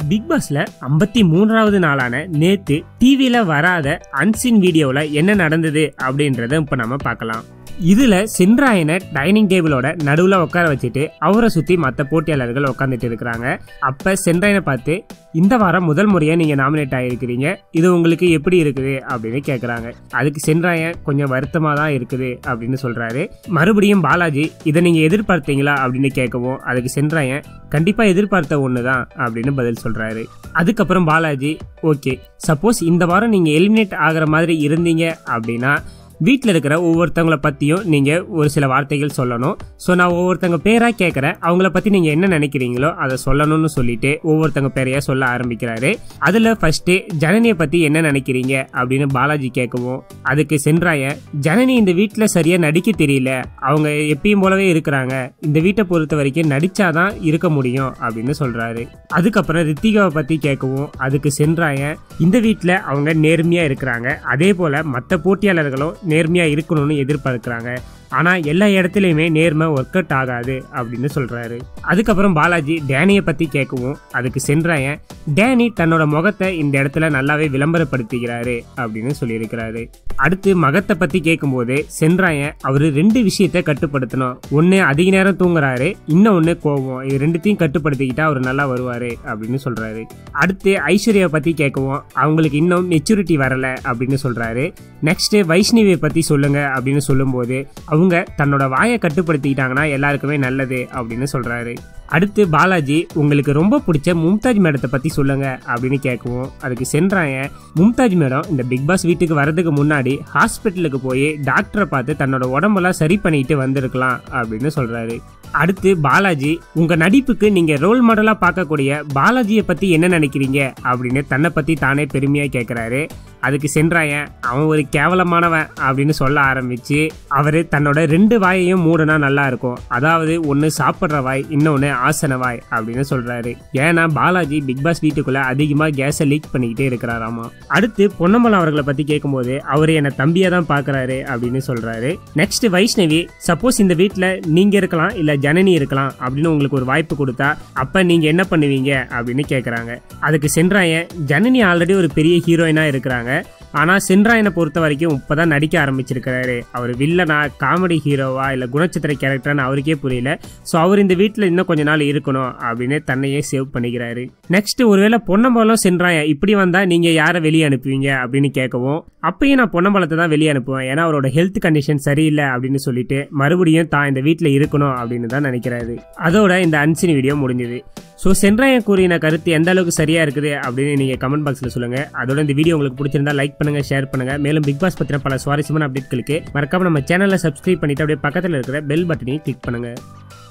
big பாஸ்ல ஐம்பத்தி மூன்றாவது நாளான நேத்து டிவியில வராத அன்சின் வீடியோல என்ன நடந்தது அப்படின்றத இப்ப நம்ம பார்க்கலாம் இதுல சென்றாயனை டைனிங் டேபிளோட நடுவுல உட்கார வச்சுட்டு அவரை சுத்தி மற்ற போட்டியாளர்கள் உட்காந்துட்டு இருக்கிறாங்க அப்ப சென்றாயனை பார்த்து இந்த வாரம் முதல் முறையா நீங்க நாமினேட் ஆகிருக்கிறீங்க இது உங்களுக்கு எப்படி இருக்குது அப்படின்னு கேக்குறாங்க அதுக்கு சென்றாயன் கொஞ்சம் வருத்தமா தான் இருக்குது அப்படின்னு சொல்றாரு மறுபடியும் பாலாஜி இதை நீங்க எதிர்பார்த்தீங்களா அப்படின்னு கேட்கவும் அதுக்கு சென்றாயன் கண்டிப்பா எதிர்பார்த்த ஒண்ணுதான் அப்படின்னு பதில் சொல்றாரு அதுக்கப்புறம் பாலாஜி ஓகே சப்போஸ் இந்த வாரம் நீங்க எலிமினேட் ஆகிற மாதிரி இருந்தீங்க அப்படின்னா வீட்டில் இருக்கிற ஒவ்வொருத்தவங்கள பற்றியும் நீங்கள் ஒரு சில வார்த்தைகள் சொல்லணும் ஸோ நான் ஒவ்வொருத்தவங்க பேராக கேட்குறேன் அவங்கள பற்றி நீங்கள் என்ன நினைக்கிறீங்களோ அதை சொல்லணும்னு சொல்லிட்டு ஒவ்வொருத்தவங்க பேரையாக சொல்ல ஆரம்பிக்கிறாரு அதில் ஃபஸ்ட்டு ஜனனியை பற்றி என்ன நினைக்கிறீங்க அப்படின்னு பாலாஜி கேட்கவும் அதுக்கு சென்றாய ஜனனி இந்த வீட்டில் சரியாக நடிக்க தெரியல அவங்க எப்பயும் போலவே இருக்கிறாங்க இந்த வீட்டை பொறுத்த வரைக்கும் நடிச்சாதான் இருக்க முடியும் அப்படின்னு சொல்கிறாரு அதுக்கப்புறம் ரித்திகாவை பற்றி கேட்கவும் அதுக்கு சென்றாய இந்த வீட்டில் அவங்க நேர்மையாக இருக்கிறாங்க அதே போல் மற்ற போட்டியாளர்களும் நேர்மையாக இருக்கணும்னு எதிர்பார்க்குறாங்க ஆனால் எல்லா இடத்துலையுமே நேர்மை ஒர்க் அவுட் ஆகாது அப்படின்னு சொல்கிறாரு அதுக்கப்புறம் பாலாஜி டேனியை பற்றி கேட்கவும் அதுக்கு சென்றாயன் டேனி தன்னோட முகத்தை இந்த இடத்துல நல்லாவே விளம்பரப்படுத்திக்கிறாரு அப்படின்னு சொல்லியிருக்கிறாரு அடுத்து மகத்தை பற்றி கேட்கும்போது சென்றாயன் அவர் ரெண்டு விஷயத்தை கட்டுப்படுத்தணும் ஒன்று அதிக நேரம் தூங்குறாரு இன்னொன்று கோவம் இது ரெண்டுத்தையும் கட்டுப்படுத்திக்கிட்டா அவர் நல்லா வருவார் அப்படின்னு சொல்கிறாரு அடுத்து ஐஸ்வர்யாவை பற்றி கேட்கவும் அவங்களுக்கு இன்னும் மெச்சூரிட்டி வரலை அப்படின்னு சொல்கிறாரு நெக்ஸ்ட்டு வைஷ்ணவியை பற்றி சொல்லுங்க அப்படின்னு சொல்லும்போது அவங்க தன்னோட வாயை கட்டுப்படுத்திக்கிட்டாங்கன்னா எல்லாருக்குமே நல்லது அப்படின்னு சொல்றாரு அடுத்து பாலாஜி உங்களுக்கு ரொம்ப பிடிச்ச மும்தாஜ் மேடத்தை பத்தி சொல்லுங்க அப்படின்னு கேட்கவும் அதுக்கு சென்றாய மும்தாஜ் மேடம் இந்த பிக் பாஸ் வீட்டுக்கு வரதுக்கு முன்னாடி ஹாஸ்பிட்டலுக்கு போய் டாக்டரை பார்த்து தன்னோட உடம்பெல்லாம் சரி பண்ணிட்டு வந்திருக்கலாம் அப்படின்னு சொல்றாரு அடுத்து பாலாஜி உங்க நடிப்புக்கு நீங்க ரோல் மாடலா பார்க்கக்கூடிய பாலாஜியை பத்தி என்ன நினைக்கிறீங்க அப்படின்னு தன்னை பத்தி தானே பெருமையா கேட்கிறாரு அதுக்கு சென்றாயன் அவன் ஒரு கேவலமானவன் அப்படின்னு சொல்ல ஆரம்பிச்சு அவரு தன்னோட ரெண்டு வாயையும் மூடனா நல்லா இருக்கும் அதாவது ஒன்னு சாப்பிட்ற வாய் இன்னொன்னு ஆசன வாய் அப்படின்னு சொல்றாரு ஏன்னா பாலாஜி பிக் பாஸ் வீட்டுக்குள்ள அதிகமா கேஸை லீக் பண்ணிக்கிட்டே இருக்கிறாராமா அடுத்து பொன்னம்பலம் அவர்களை பத்தி கேட்கும்போது அவர் என்ன தம்பியா தான் பாக்குறாரு அப்படின்னு சொல்றாரு நெக்ஸ்ட் வைஷ்ணவி சப்போஸ் இந்த வீட்டுல நீங்க இருக்கலாம் இல்ல ஜனனி இருக்கலாம் அப்படின்னு உங்களுக்கு ஒரு வாய்ப்பு கொடுத்தா அப்ப நீங்க என்ன பண்ணுவீங்க அப்படின்னு கேக்குறாங்க அதுக்கு சென்றாயன் ஜனனி ஆல்ரெடி ஒரு பெரிய ஹீரோயினா இருக்கிறாங்க ஆனால் சென்றாயனை பொறுத்த வரைக்கும் இப்போ தான் நடிக்க ஆரம்பிச்சிருக்கிறாரு அவர் வில்லனா காமெடி ஹீரோவா இல்லை குணச்சித்திர கேரக்டர்னு அவருக்கே புரியல ஸோ அவர் இந்த வீட்டில் இன்னும் கொஞ்ச நாள் இருக்கணும் அப்படின்னு தன்னையே சேவ் பண்ணிக்கிறாரு நெக்ஸ்ட் ஒருவேளை பொன்னம்பலம் சென்றாயன் இப்படி வந்தால் நீங்கள் யாரை வெளியே அனுப்புவீங்க அப்படின்னு கேட்கவும் அப்பயும் நான் பொன்னம்பலத்தை தான் வெளியே அனுப்புவேன் ஏன்னா அவரோட ஹெல்த் கண்டிஷன் சரியில்லை அப்படின்னு சொல்லிட்டு மறுபடியும் தான் இந்த வீட்டில் இருக்கணும் அப்படின்னு தான் நினைக்கிறாரு அதோட இந்த அன்சினி வீடியோ முடிஞ்சது ஸோ சென்றாயன் கூறின கருத்து எந்த அளவுக்கு சரியா இருக்குது அப்படின்னு நீங்க கமெண்ட் பாக்ஸ்ல சொல்லுங்க அதோட இந்த வீடியோ உங்களுக்கு பிடிச்சிருந்தா லைக் பண்ணுங்க ஷேர் பண்ணுங்க மேலும் பிக் பாஸ் பத்தின பல சுவாரஸ்யமான அப்டேட்களுக்கு மறக்காம நம்ம சேனலை சப்ஸ்கிரைப் பண்ணிட்டு அப்படியே பக்கத்தில் இருக்கிற பெல் பட்டனையும் கிளிக் பண்ணுங்க